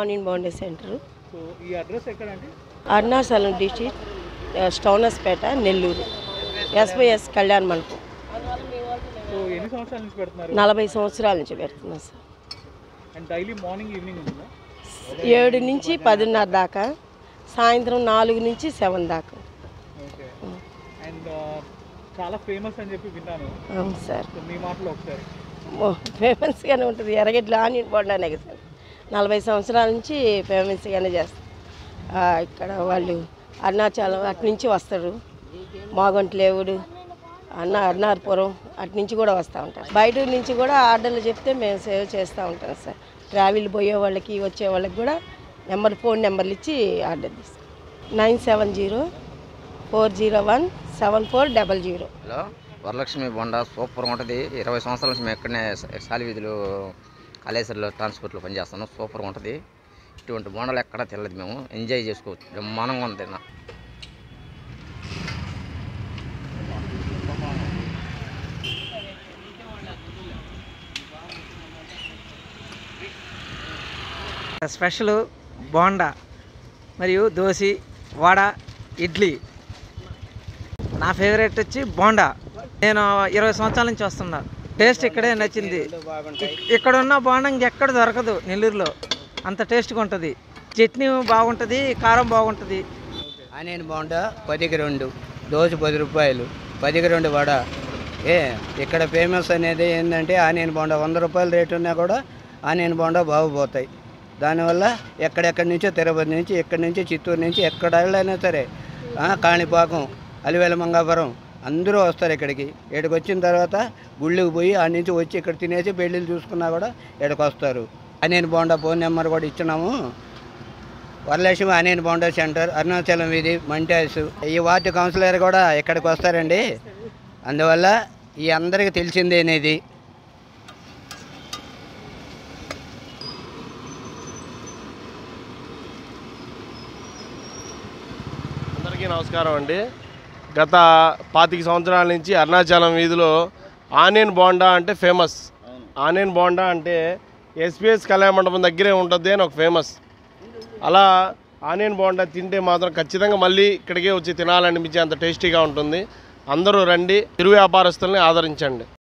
onion bonda centre so ఈ address ఎక్కడండి Arunachalam district Stonehousepet Nellore SYS Kalyan Mandapam so ఎన్ని సంవత్సరాల నుంచి పెడుతున్నారు నలభై సంవత్సరాల నుంచి పెడుతున్నాం sir and daily morning evening ఉందా ఏడు నుంచి పదిన్నర దాకా సాయంత్రం నాలుగు నుంచి సెవెన్ దాకా ఓకే అండ్ చాలా ఫేమస్ అని చెప్పి విన్నాను అవును సార్ సో మీ మాటలో ఒకసారి ఓ, ఫేమస్గానే ఉంటుంది ఎర్రగడ్డలు ఆనియన్ బోండానే కదా సార్ నలభై సంవత్సరాల నుంచి ఫేమస్గానే చేస్తారు ఆ, ఇక్కడ వాళ్ళు అరుణాచలం అటు నుంచి వస్తారు మాగొంట్లేవుడు అన్న అర్నార్పురం అటు నుంచి కూడా వస్తూ ఉంటారు బయట ఊరు నుంచి కూడా ఆర్డర్లు చెప్తే మేము సేవ్ చేస్తూ ఉంటాం సార్ ట్రావెల్ పోయే వాళ్ళకి వచ్చే వాళ్ళకి కూడా నెంబర్ ఫోన్ నెంబర్లు ఇచ్చి ఆర్డర్ తీస్తాం nine seven zero four zero one seven four double zero hello Varalakshmi bonda super ఉంటుంది ఇరవై సంవత్సరాల నుంచి మేము ఇక్కడనే సాలి వీధులు కాళేశ్వరంలో ట్రాన్స్పోర్ట్లో పనిచేస్తున్నాం సూపర్గా ఉంటుంది ఇటువంటి బొండాలు ఎక్కడా తెలియదు మేము ఎంజాయ్ చేసుకోవచ్చు బ్రహ్మాండంగా ఉంది నా స్పెషల్ బోండా మరియు దోశ వడ ఇడ్లీ నా ఫేవరెట్ వచ్చి బోండా నేను ఇరవై సంవత్సరాల నుంచి వస్తున్నా టేస్ట్ ఇక్కడే నచ్చింది ఇక్- ఇక్కడ ఉన్న బోండా ఇంకెక్కడ దొరకదు నెల్లూరులో అంత టేస్ట్గా ఉంటుంది చట్నీ బాగుంటుంది కారం బాగుంటుంది ఆనియన్ బోండా పదికి రెండు దోశ పది రూపాయలు పదికి రెండు వడ ఏ ఇక్కడ ఫేమస్ అనేది ఏంటంటే ఆనియన్ బోండా వంద రూపాయల రేటు ఉన్నా కూడా ఆనియన్ బోండా బాగుపోతాయి దానివల్ల ఎక్కడెక్కడి నుంచో తిరుపతి నుంచి ఎక్కడి నుంచి చిత్తూరు నుంచి ఎక్కడ వెళ్ళైనా సరే ఆ, కాణిపాకం అలివేల మంగాపురం అందరూ వస్తారు ఇక్కడికి ఇక్కడికి వచ్చిన తర్వాత గుళ్ళకి పోయి ఆ నుంచి వచ్చి ఇక్కడ తినేసి పెళ్ళిళ్ళు చూసుకున్నా కూడా ఇక్కడికి వస్తారు ఆనియన్ బోండా ఫోన్ నెంబర్ కూడా ఇచ్చినాము వరలక్ష్మి ఆనియన్ బౌండరీ సెంటర్ అరుణాచలం వీధి మంటాస్ ఈ వార్డు కౌన్సిలర్ కూడా ఇక్కడికి వస్తారండి అందువల్ల ఈ అందరికీ తెలిసిందేనేది అందరికీ నమస్కారం అండి గత పాతిక సంవత్సరాల నుంచి అరుణాచలం వీధిలో ఆనియన్ బోండా అంటే ఫేమస్ ఆనియన్ బోండా అంటే ఎస్పీఎస్ కళ్యాణ మండపం దగ్గరే ఉంటుంది అని ఒక ఫేమస్ అలా ఆనియన్ బోండా తింటే మాత్రం ఖచ్చితంగా మళ్ళీ ఇక్కడికే వచ్చి తినాలనిపించే అంత టేస్టీగా ఉంటుంది అందరూ రండి చిరు వ్యాపారస్తుల్ని ఆదరించండి